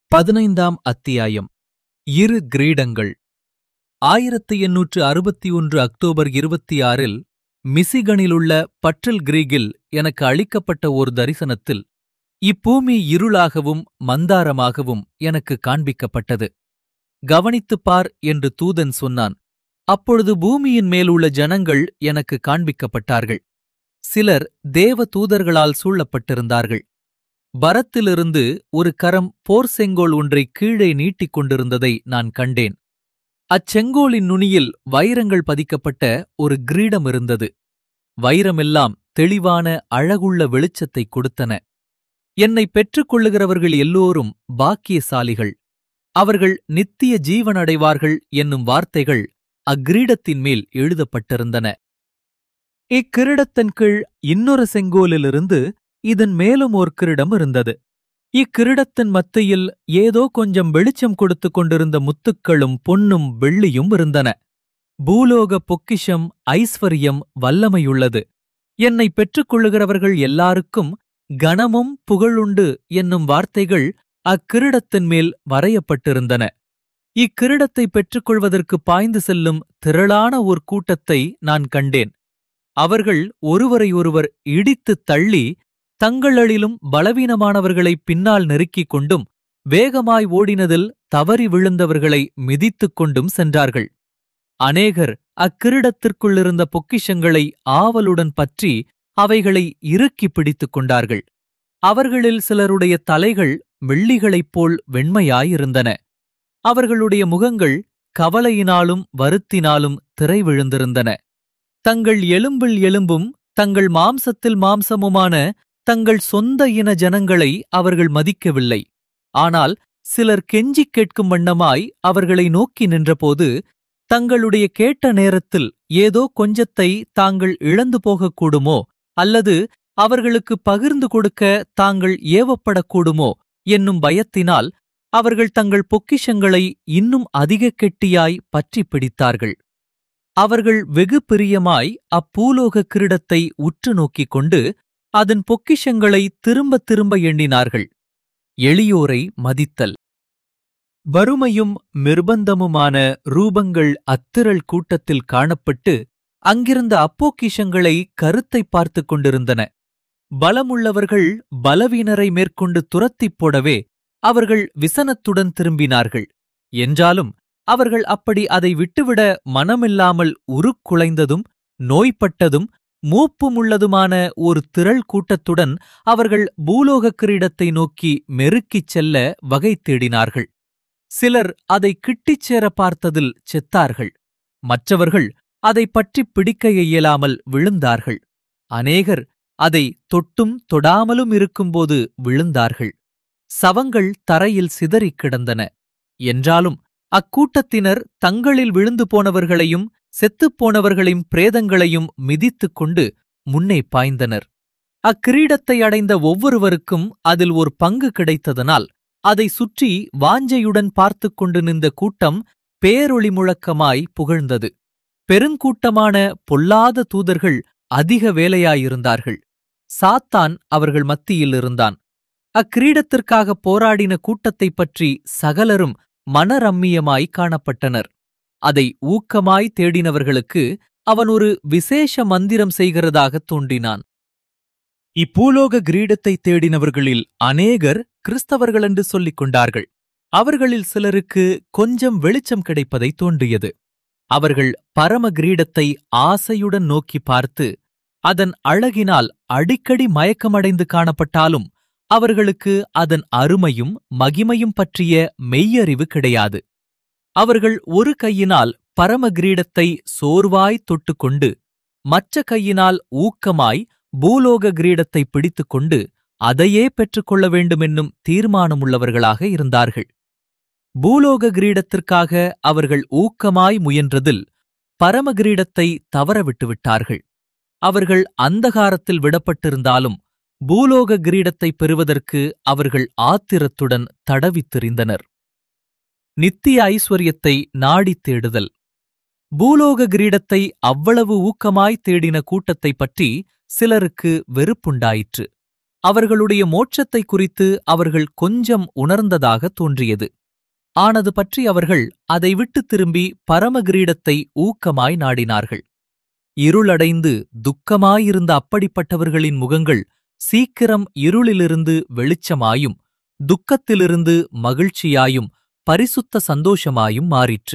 பதினைந்தாம் அத்தியாயம் இரு கிரீடங்கள் ஆயிரத்து எண்ணூற்று அறுபத்தி ஒன்று அக்டோபர் இருபத்தி ஆறில் மிசிகனிலுள்ள பற்றல் கிரீகில் எனக்கு அளிக்கப்பட்ட ஒரு தரிசனத்தில் இப்பூமி இருளாகவும் மந்தாரமாகவும் எனக்கு காண்பிக்கப்பட்டது கவனித்துப் பார் என்று தூதன் சொன்னான் அப்பொழுது பூமியின் மேலுள்ள ஜனங்கள் எனக்கு காண்பிக்கப்பட்டார்கள் சிலர் தேவ தூதர்களால் சூழப்பட்டிருந்தார்கள் பரத்திலிருந்து ஒரு கரம் போர் செங்கோல் ஒன்றை கீழே நீட்டிக் கொண்டிருந்ததை நான் கண்டேன் அச்செங்கோலின் நுனியில் வைரங்கள் பதிக்கப்பட்ட ஒரு கிரீடம் இருந்தது வைரமெல்லாம் தெளிவான அழகுள்ள வெளிச்சத்தைக் கொடுத்தன என்னை பெற்றுக்கொள்ளுகிறவர்கள் எல்லோரும் பாக்கியசாலிகள் அவர்கள் நித்திய ஜீவனடைவார்கள் என்னும் வார்த்தைகள் அக்கிரீடத்தின் மேல் எழுதப்பட்டிருந்தன இக்கிரீடத்தின் கீழ் இன்னொரு செங்கோலிலிருந்து இதன் மேலும் ஓர் கிரீடம் இருந்தது இக்கிரீடத்தின் மத்தியில் ஏதோ கொஞ்சம் வெளிச்சம் கொடுத்துக் கொண்டிருந்த முத்துக்களும் பொன்னும் வெள்ளியும் இருந்தன பூலோக பொக்கிஷம் ஐஸ்வர்யம் வல்லமையுள்ளது என்னை பெற்றுக்கொள்ளுகிறவர்கள் எல்லாருக்கும் கனமும் புகழுண்டு என்னும் வார்த்தைகள் அக்கிரீடத்தின் மேல் வரையப்பட்டிருந்தன இக்கிரீடத்தை பெற்றுக்கொள்வதற்கு பாய்ந்து செல்லும் திரளான ஓர் கூட்டத்தை நான் கண்டேன் அவர்கள் ஒருவரை ஒருவர் இடித்துத் தள்ளி தங்களளிலும் பலவீனமானவர்களை பின்னால் நெருக்கிக் கொண்டும் வேகமாய் ஓடினதில் தவறி விழுந்தவர்களை மிதித்துக் கொண்டும் சென்றார்கள் அநேகர் அக்கிரீடத்திற்குள்ளிருந்த பொக்கிஷங்களை ஆவலுடன் பற்றி அவைகளை இறுக்கிப் பிடித்துக் கொண்டார்கள் அவர்களில் சிலருடைய தலைகள் வெள்ளிகளைப் போல் வெண்மையாயிருந்தன அவர்களுடைய முகங்கள் கவலையினாலும் வருத்தினாலும் திரை விழுந்திருந்தன தங்கள் எலும்பில் எலும்பும் தங்கள் மாம்சத்தில் மாம்சமுமான தங்கள் சொந்த இன ஜனங்களை அவர்கள் மதிக்கவில்லை ஆனால் சிலர் கெஞ்சிக் கேட்கும் வண்ணமாய் அவர்களை நோக்கி நின்றபோது தங்களுடைய கேட்ட நேரத்தில் ஏதோ கொஞ்சத்தை தாங்கள் இழந்து போகக்கூடுமோ அல்லது அவர்களுக்கு பகிர்ந்து கொடுக்க தாங்கள் ஏவப்படக்கூடுமோ என்னும் பயத்தினால் அவர்கள் தங்கள் பொக்கிஷங்களை இன்னும் அதிக கெட்டியாய் பற்றிப் பிடித்தார்கள் அவர்கள் வெகு பிரியமாய் அப்பூலோக கிரீடத்தை உற்று நோக்கிக் கொண்டு அதன் பொக்கிஷங்களை திரும்ப திரும்ப எண்ணினார்கள் எளியோரை மதித்தல் வறுமையும் நிர்பந்தமுமான ரூபங்கள் அத்திரள் கூட்டத்தில் காணப்பட்டு அங்கிருந்த அப்போக்கிஷங்களை கருத்தை பார்த்துக் கொண்டிருந்தன பலமுள்ளவர்கள் பலவீனரை மேற்கொண்டு துரத்திப் போடவே அவர்கள் விசனத்துடன் திரும்பினார்கள் என்றாலும் அவர்கள் அப்படி அதை விட்டுவிட மனமில்லாமல் உருக்குலைந்ததும் நோய்பட்டதும் மூப்புமுள்ளதுமான ஒரு திரள் கூட்டத்துடன் அவர்கள் பூலோக கிரீடத்தை நோக்கி மெருக்கிச் செல்ல வகை தேடினார்கள் சிலர் அதை கிட்டிச் சேர பார்த்ததில் செத்தார்கள் மற்றவர்கள் அதை பற்றிப் பிடிக்க இயலாமல் விழுந்தார்கள் அநேகர் அதை தொட்டும் தொடாமலும் இருக்கும்போது விழுந்தார்கள் சவங்கள் தரையில் சிதறிக் கிடந்தன என்றாலும் அக்கூட்டத்தினர் தங்களில் விழுந்து போனவர்களையும் செத்துப்போனவர்களின் பிரேதங்களையும் மிதித்துக் கொண்டு முன்னே பாய்ந்தனர் அக்கிரீடத்தை அடைந்த ஒவ்வொருவருக்கும் அதில் ஒரு பங்கு கிடைத்ததனால் அதை சுற்றி வாஞ்சையுடன் பார்த்துக் கொண்டு நின்ற கூட்டம் பேரொளி முழக்கமாய் புகழ்ந்தது பெருங்கூட்டமான பொல்லாத தூதர்கள் அதிக வேலையாயிருந்தார்கள் சாத்தான் அவர்கள் மத்தியில் இருந்தான் அக்கிரீடத்திற்காக போராடின கூட்டத்தைப் பற்றி சகலரும் மனரம்மியமாய் காணப்பட்டனர் அதை ஊக்கமாய் தேடினவர்களுக்கு அவன் ஒரு விசேஷ மந்திரம் செய்கிறதாகத் தோன்றினான் இப்பூலோக கிரீடத்தை தேடினவர்களில் அநேகர் கிறிஸ்தவர்கள் என்று சொல்லிக் கொண்டார்கள் அவர்களில் சிலருக்கு கொஞ்சம் வெளிச்சம் கிடைப்பதை தோன்றியது அவர்கள் பரம கிரீடத்தை ஆசையுடன் நோக்கி பார்த்து அதன் அழகினால் அடிக்கடி மயக்கமடைந்து காணப்பட்டாலும் அவர்களுக்கு அதன் அருமையும் மகிமையும் பற்றிய மெய்யறிவு கிடையாது அவர்கள் ஒரு கையினால் பரம கிரீடத்தை சோர்வாய் தொட்டுக்கொண்டு மற்ற கையினால் ஊக்கமாய் பூலோக கிரீடத்தை பிடித்துக்கொண்டு அதையே பெற்றுக்கொள்ள வேண்டுமென்னும் தீர்மானமுள்ளவர்களாக இருந்தார்கள் பூலோக கிரீடத்திற்காக அவர்கள் ஊக்கமாய் முயன்றதில் பரம கிரீடத்தை தவறவிட்டு விட்டார்கள் அவர்கள் அந்தகாரத்தில் விடப்பட்டிருந்தாலும் பூலோக கிரீடத்தை பெறுவதற்கு அவர்கள் ஆத்திரத்துடன் தடவித் திரிந்தனர் நித்திய ஐஸ்வர்யத்தை நாடித் தேடுதல் பூலோக கிரீடத்தை அவ்வளவு ஊக்கமாய் தேடின கூட்டத்தைப் பற்றி சிலருக்கு வெறுப்புண்டாயிற்று அவர்களுடைய மோட்சத்தை குறித்து அவர்கள் கொஞ்சம் உணர்ந்ததாக தோன்றியது ஆனது பற்றி அவர்கள் அதை விட்டு திரும்பி பரமகிரீடத்தை ஊக்கமாய் நாடினார்கள் இருளடைந்து துக்கமாயிருந்த அப்படிப்பட்டவர்களின் முகங்கள் சீக்கிரம் இருளிலிருந்து வெளிச்சமாயும் துக்கத்திலிருந்து மகிழ்ச்சியாயும் பரிசுத்த சந்தோஷமாயும் மாறிற்று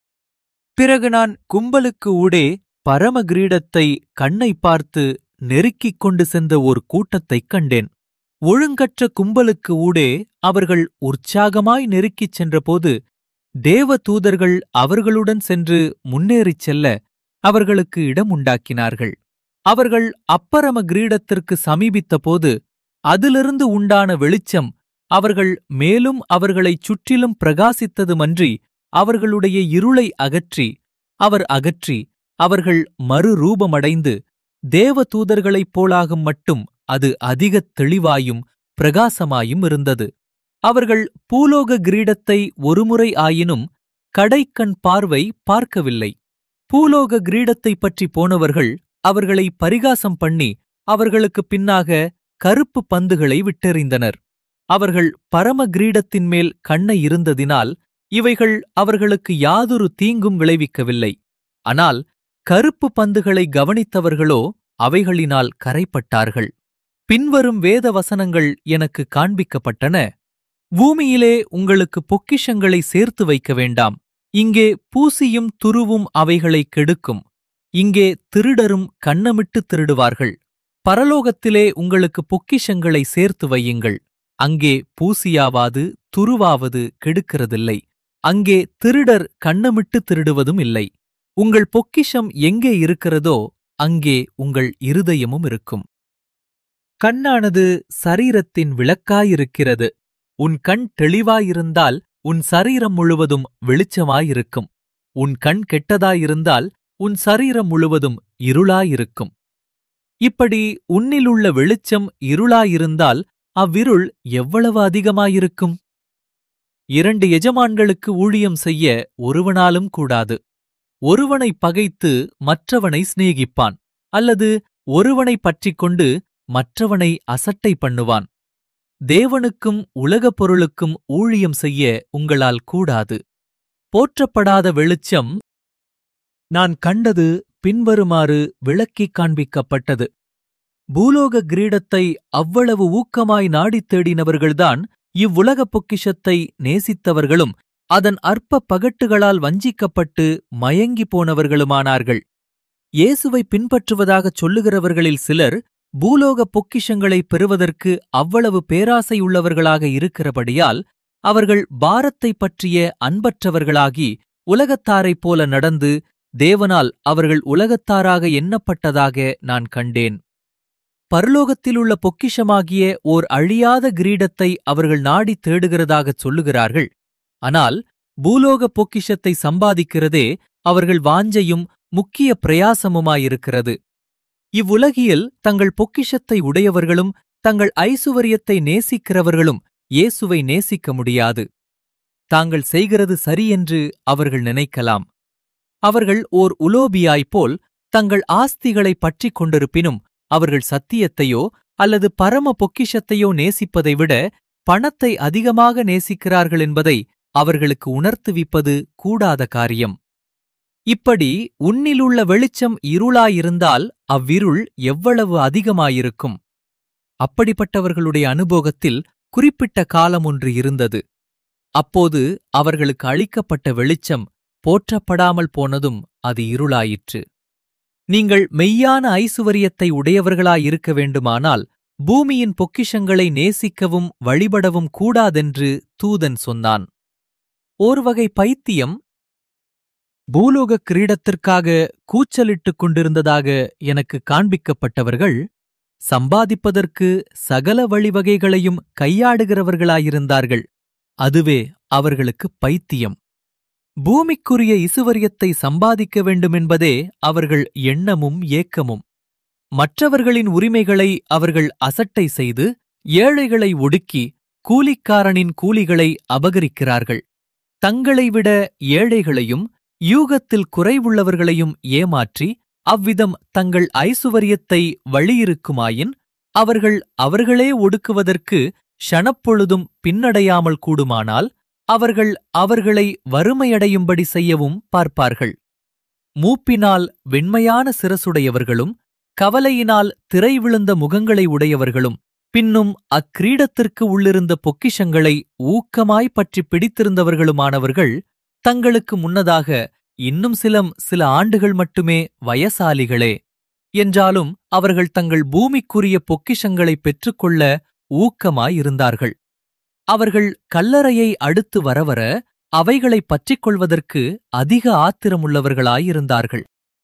பிறகு நான் கும்பலுக்கு ஊடே பரமகிரீடத்தை கண்ணை பார்த்து நெருக்கிக் கொண்டு சென்ற ஒரு கூட்டத்தைக் கண்டேன் ஒழுங்கற்ற கும்பலுக்கு ஊடே அவர்கள் உற்சாகமாய் நெருக்கிச் சென்றபோது தேவ தூதர்கள் அவர்களுடன் சென்று முன்னேறிச் செல்ல அவர்களுக்கு இடம் உண்டாக்கினார்கள் அவர்கள் அப்பரம கிரீடத்திற்கு சமீபித்தபோது அதிலிருந்து உண்டான வெளிச்சம் அவர்கள் மேலும் அவர்களைச் சுற்றிலும் பிரகாசித்ததுமன்றி அவர்களுடைய இருளை அகற்றி அவர் அகற்றி அவர்கள் மறுரூபமடைந்து தேவ தூதர்களைப் போலாகும் மட்டும் அது அதிகத் தெளிவாயும் பிரகாசமாயும் இருந்தது அவர்கள் பூலோக கிரீடத்தை ஒருமுறை ஆயினும் கடைக்கண் பார்வை பார்க்கவில்லை பூலோக கிரீடத்தைப் பற்றி போனவர்கள் அவர்களை பரிகாசம் பண்ணி அவர்களுக்கு பின்னாக கருப்பு பந்துகளை விட்டெறிந்தனர் அவர்கள் பரம கிரீடத்தின் மேல் கண்ணை இருந்ததினால் இவைகள் அவர்களுக்கு யாதொரு தீங்கும் விளைவிக்கவில்லை ஆனால் கருப்பு பந்துகளை கவனித்தவர்களோ அவைகளினால் கரைப்பட்டார்கள் பின்வரும் வேத வசனங்கள் எனக்கு காண்பிக்கப்பட்டன பூமியிலே உங்களுக்கு பொக்கிஷங்களை சேர்த்து வைக்க வேண்டாம் இங்கே பூசியும் துருவும் அவைகளை கெடுக்கும் இங்கே திருடரும் கண்ணமிட்டு திருடுவார்கள் பரலோகத்திலே உங்களுக்கு பொக்கிஷங்களை சேர்த்து வையுங்கள் அங்கே பூசியாவாது துருவாவது கெடுக்கிறதில்லை அங்கே திருடர் கண்ணமிட்டு திருடுவதும் இல்லை உங்கள் பொக்கிஷம் எங்கே இருக்கிறதோ அங்கே உங்கள் இருதயமும் இருக்கும் கண்ணானது சரீரத்தின் விளக்காயிருக்கிறது உன் கண் தெளிவாயிருந்தால் உன் சரீரம் முழுவதும் வெளிச்சமாயிருக்கும் உன் கண் கெட்டதாயிருந்தால் உன் சரீரம் முழுவதும் இருளாயிருக்கும் இப்படி உன்னிலுள்ள வெளிச்சம் இருளாயிருந்தால் அவ்விருள் எவ்வளவு அதிகமாயிருக்கும் இரண்டு எஜமான்களுக்கு ஊழியம் செய்ய ஒருவனாலும் கூடாது ஒருவனை பகைத்து மற்றவனை சிநேகிப்பான் அல்லது ஒருவனை பற்றிக் கொண்டு மற்றவனை அசட்டை பண்ணுவான் தேவனுக்கும் உலகப் பொருளுக்கும் ஊழியம் செய்ய உங்களால் கூடாது போற்றப்படாத வெளிச்சம் நான் கண்டது பின்வருமாறு விளக்கிக் காண்பிக்கப்பட்டது பூலோக கிரீடத்தை அவ்வளவு ஊக்கமாய் நாடித் தேடினவர்கள்தான் இவ்வுலகப் பொக்கிஷத்தை நேசித்தவர்களும் அதன் அற்ப பகட்டுகளால் வஞ்சிக்கப்பட்டு மயங்கி போனவர்களுமானார்கள் இயேசுவை பின்பற்றுவதாகச் சொல்லுகிறவர்களில் சிலர் பூலோக பொக்கிஷங்களைப் பெறுவதற்கு அவ்வளவு பேராசையுள்ளவர்களாக இருக்கிறபடியால் அவர்கள் பாரத்தைப் பற்றிய அன்பற்றவர்களாகி உலகத்தாரைப் போல நடந்து தேவனால் அவர்கள் உலகத்தாராக எண்ணப்பட்டதாக நான் கண்டேன் பரலோகத்திலுள்ள பொக்கிஷமாகிய ஓர் அழியாத கிரீடத்தை அவர்கள் நாடித் தேடுகிறதாகச் சொல்லுகிறார்கள் ஆனால் பூலோக பொக்கிஷத்தை சம்பாதிக்கிறதே அவர்கள் வாஞ்சையும் முக்கிய பிரயாசமுமாயிருக்கிறது இவ்வுலகில் தங்கள் பொக்கிஷத்தை உடையவர்களும் தங்கள் ஐசுவரியத்தை நேசிக்கிறவர்களும் இயேசுவை நேசிக்க முடியாது தாங்கள் செய்கிறது சரியென்று அவர்கள் நினைக்கலாம் அவர்கள் ஓர் உலோபியாய்ப்போல் தங்கள் ஆஸ்திகளை பற்றிக் கொண்டிருப்பினும் அவர்கள் சத்தியத்தையோ அல்லது பரம பொக்கிஷத்தையோ நேசிப்பதை விட பணத்தை அதிகமாக நேசிக்கிறார்கள் என்பதை அவர்களுக்கு உணர்த்துவிப்பது கூடாத காரியம் இப்படி உன்னிலுள்ள வெளிச்சம் இருளாயிருந்தால் அவ்விருள் எவ்வளவு அதிகமாயிருக்கும் அப்படிப்பட்டவர்களுடைய அனுபவத்தில் குறிப்பிட்ட காலம் ஒன்று இருந்தது அப்போது அவர்களுக்கு அளிக்கப்பட்ட வெளிச்சம் போற்றப்படாமல் போனதும் அது இருளாயிற்று நீங்கள் மெய்யான ஐசுவரியத்தை உடையவர்களாயிருக்க வேண்டுமானால் பூமியின் பொக்கிஷங்களை நேசிக்கவும் வழிபடவும் கூடாதென்று தூதன் சொன்னான் ஓர்வகை பைத்தியம் பூலோக கிரீடத்திற்காக கூச்சலிட்டுக் கொண்டிருந்ததாக எனக்கு காண்பிக்கப்பட்டவர்கள் சம்பாதிப்பதற்கு சகல வழிவகைகளையும் கையாடுகிறவர்களாயிருந்தார்கள் அதுவே அவர்களுக்கு பைத்தியம் பூமிக்குரிய இசுவரியத்தை சம்பாதிக்க வேண்டுமென்பதே அவர்கள் எண்ணமும் ஏக்கமும் மற்றவர்களின் உரிமைகளை அவர்கள் அசட்டை செய்து ஏழைகளை ஒடுக்கி கூலிக்காரனின் கூலிகளை அபகரிக்கிறார்கள் தங்களை விட ஏழைகளையும் யூகத்தில் குறைவுள்ளவர்களையும் ஏமாற்றி அவ்விதம் தங்கள் ஐசுவரியத்தை வழியிருக்குமாயின் அவர்கள் அவர்களே ஒடுக்குவதற்கு ஷணப்பொழுதும் பின்னடையாமல் கூடுமானால் அவர்கள் அவர்களை வறுமையடையும்படி செய்யவும் பார்ப்பார்கள் மூப்பினால் வெண்மையான சிரசுடையவர்களும் கவலையினால் திரை விழுந்த முகங்களை உடையவர்களும் பின்னும் அக்கிரீடத்திற்கு உள்ளிருந்த பொக்கிஷங்களை ஊக்கமாய் பற்றி பிடித்திருந்தவர்களுமானவர்கள் தங்களுக்கு முன்னதாக இன்னும் சிலம் சில ஆண்டுகள் மட்டுமே வயசாலிகளே என்றாலும் அவர்கள் தங்கள் பூமிக்குரிய பொக்கிஷங்களை பெற்றுக்கொள்ள ஊக்கமாயிருந்தார்கள் அவர்கள் கல்லறையை அடுத்து வரவர அவைகளைப் பற்றிக் கொள்வதற்கு அதிக ஆத்திரமுள்ளவர்களாயிருந்தார்கள்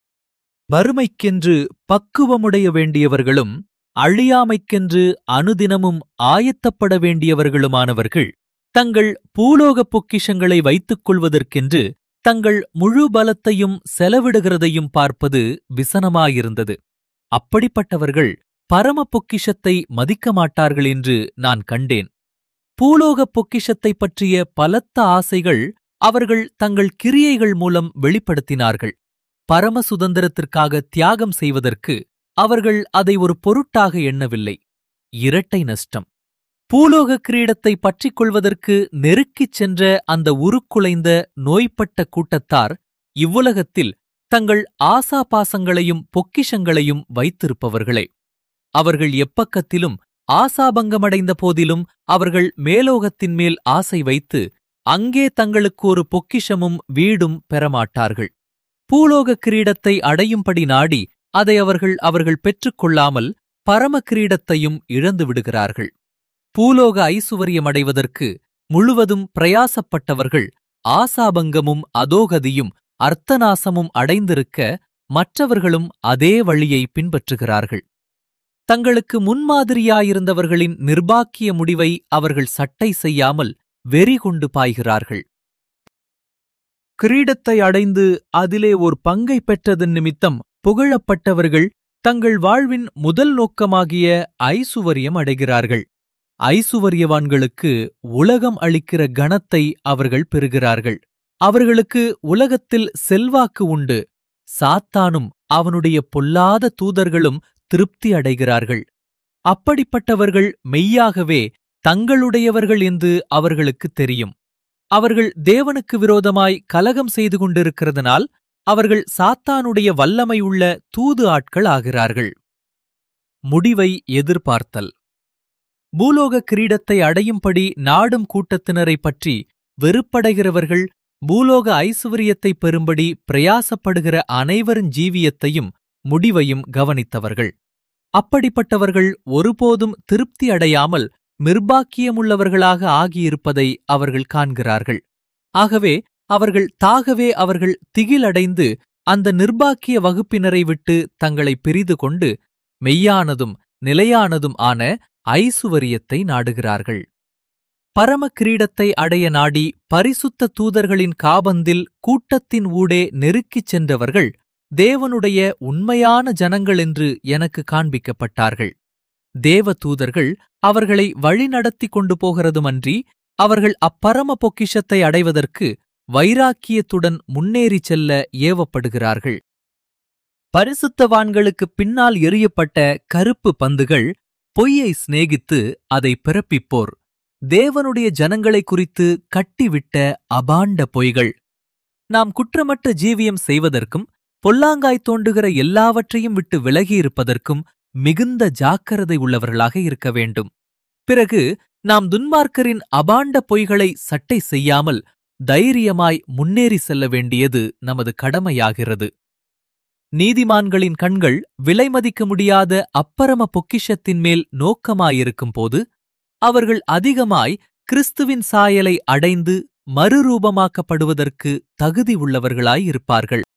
வறுமைக்கென்று பக்குவமுடைய வேண்டியவர்களும் அழியாமைக்கென்று அனுதினமும் ஆயத்தப்பட வேண்டியவர்களுமானவர்கள் தங்கள் பூலோகப் பொக்கிஷங்களை வைத்துக் கொள்வதற்கென்று தங்கள் முழு பலத்தையும் செலவிடுகிறதையும் பார்ப்பது விசனமாயிருந்தது அப்படிப்பட்டவர்கள் பரம பொக்கிஷத்தை மதிக்க மாட்டார்கள் என்று நான் கண்டேன் பூலோகப் பொக்கிஷத்தைப் பற்றிய பலத்த ஆசைகள் அவர்கள் தங்கள் கிரியைகள் மூலம் வெளிப்படுத்தினார்கள் பரம சுதந்திரத்திற்காக தியாகம் செய்வதற்கு அவர்கள் அதை ஒரு பொருட்டாக எண்ணவில்லை இரட்டை நஷ்டம் பூலோக கிரீடத்தை பற்றிக் கொள்வதற்கு நெருக்கிச் சென்ற அந்த உருக்குலைந்த நோய்பட்ட கூட்டத்தார் இவ்வுலகத்தில் தங்கள் ஆசாபாசங்களையும் பொக்கிஷங்களையும் வைத்திருப்பவர்களே அவர்கள் எப்பக்கத்திலும் ஆசாபங்கமடைந்த போதிலும் அவர்கள் மேலோகத்தின் மேல் ஆசை வைத்து அங்கே தங்களுக்கு ஒரு பொக்கிஷமும் வீடும் பெறமாட்டார்கள் பூலோக கிரீடத்தை அடையும்படி நாடி அதை அவர்கள் அவர்கள் பெற்றுக்கொள்ளாமல் பரம கிரீடத்தையும் இழந்து விடுகிறார்கள் பூலோக ஐசுவரியமடைவதற்கு முழுவதும் பிரயாசப்பட்டவர்கள் ஆசாபங்கமும் அதோகதியும் அர்த்தநாசமும் அடைந்திருக்க மற்றவர்களும் அதே வழியை பின்பற்றுகிறார்கள் தங்களுக்கு முன்மாதிரியாயிருந்தவர்களின் நிர்பாக்கிய முடிவை அவர்கள் சட்டை செய்யாமல் வெறி கொண்டு பாய்கிறார்கள் கிரீடத்தை அடைந்து அதிலே ஒரு பங்கை பெற்றதன் நிமித்தம் புகழப்பட்டவர்கள் தங்கள் வாழ்வின் முதல் நோக்கமாகிய ஐசுவரியம் அடைகிறார்கள் ஐசுவரியவான்களுக்கு உலகம் அளிக்கிற கணத்தை அவர்கள் பெறுகிறார்கள் அவர்களுக்கு உலகத்தில் செல்வாக்கு உண்டு சாத்தானும் அவனுடைய பொல்லாத தூதர்களும் திருப்தி அடைகிறார்கள் அப்படிப்பட்டவர்கள் மெய்யாகவே தங்களுடையவர்கள் என்று அவர்களுக்கு தெரியும் அவர்கள் தேவனுக்கு விரோதமாய் கலகம் செய்து கொண்டிருக்கிறதனால் அவர்கள் சாத்தானுடைய வல்லமை உள்ள தூது ஆட்கள் ஆகிறார்கள் முடிவை எதிர்பார்த்தல் பூலோக கிரீடத்தை அடையும்படி நாடும் கூட்டத்தினரைப் பற்றி வெறுப்படைகிறவர்கள் பூலோக ஐசுவரியத்தை பெறும்படி பிரயாசப்படுகிற அனைவரின் ஜீவியத்தையும் முடிவையும் கவனித்தவர்கள் அப்படிப்பட்டவர்கள் ஒருபோதும் திருப்தி அடையாமல் மிர்பாக்கியமுள்ளவர்களாக ஆகியிருப்பதை அவர்கள் காண்கிறார்கள் ஆகவே அவர்கள் தாகவே அவர்கள் திகிலடைந்து அந்த நிர்பாக்கிய வகுப்பினரை விட்டு தங்களை பிரிது கொண்டு மெய்யானதும் நிலையானதும் ஆன ஐசுவரியத்தை நாடுகிறார்கள் பரம கிரீடத்தை அடைய நாடி பரிசுத்த தூதர்களின் காபந்தில் கூட்டத்தின் ஊடே நெருக்கிச் சென்றவர்கள் தேவனுடைய உண்மையான ஜனங்கள் என்று எனக்கு காண்பிக்கப்பட்டார்கள் தேவ தூதர்கள் அவர்களை வழிநடத்திக் கொண்டு போகிறதுமன்றி அவர்கள் அப்பரம பொக்கிஷத்தை அடைவதற்கு வைராக்கியத்துடன் முன்னேறிச் செல்ல ஏவப்படுகிறார்கள் பரிசுத்தவான்களுக்கு பின்னால் எறியப்பட்ட கருப்பு பந்துகள் பொய்யை சிநேகித்து அதை பிறப்பிப்போர் தேவனுடைய ஜனங்களை குறித்து கட்டிவிட்ட அபாண்ட பொய்கள் நாம் குற்றமற்ற ஜீவியம் செய்வதற்கும் பொல்லாங்காய் தோண்டுகிற எல்லாவற்றையும் விட்டு விலகியிருப்பதற்கும் மிகுந்த ஜாக்கிரதை உள்ளவர்களாக இருக்க வேண்டும் பிறகு நாம் துன்மார்க்கரின் அபாண்ட பொய்களை சட்டை செய்யாமல் தைரியமாய் முன்னேறி செல்ல வேண்டியது நமது கடமையாகிறது நீதிமான்களின் கண்கள் விலைமதிக்க முடியாத அப்பரம பொக்கிஷத்தின் மேல் நோக்கமாயிருக்கும் போது அவர்கள் அதிகமாய் கிறிஸ்துவின் சாயலை அடைந்து மறுரூபமாக்கப்படுவதற்கு தகுதி உள்ளவர்களாயிருப்பார்கள்